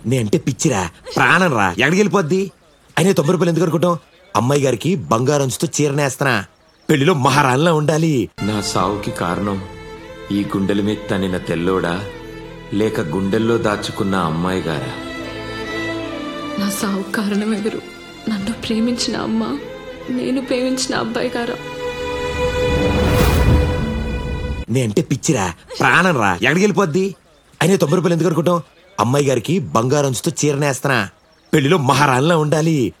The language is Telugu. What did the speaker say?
నే అంటే పిచ్చిరా ప్రాణం రా ఎక్కడికి వెళ్ళిపోద్ది అయినా తొంభై రూపాయలు ఎందుకు అనుకుంటాం అమ్మాయి గారికి బంగారం అంచుతో చీరనేస్తనా పెళ్లిలో మహారాణిలా ఉండాలి నా సావుకి కారణం ఈ గుండెల మీద తనిన తెల్లోడా లేక గుండెల్లో దాచుకున్న అమ్మాయి గారా నా సావు కారణం ఎవరు నన్ను ప్రేమించిన అమ్మ నేను ప్రేమించిన అబ్బాయి గారా నే అంటే పిచ్చిరా ప్రాణం రా ఎక్కడికి వెళ్ళిపోద్ది అయినా తొంభై రూపాయలు ఎందుకు అనుకుంటాం అమ్మాయి గారికి బంగారం అంచుతో చీరనేస్తనా పెళ్లిలో మహారాణిలా ఉండాలి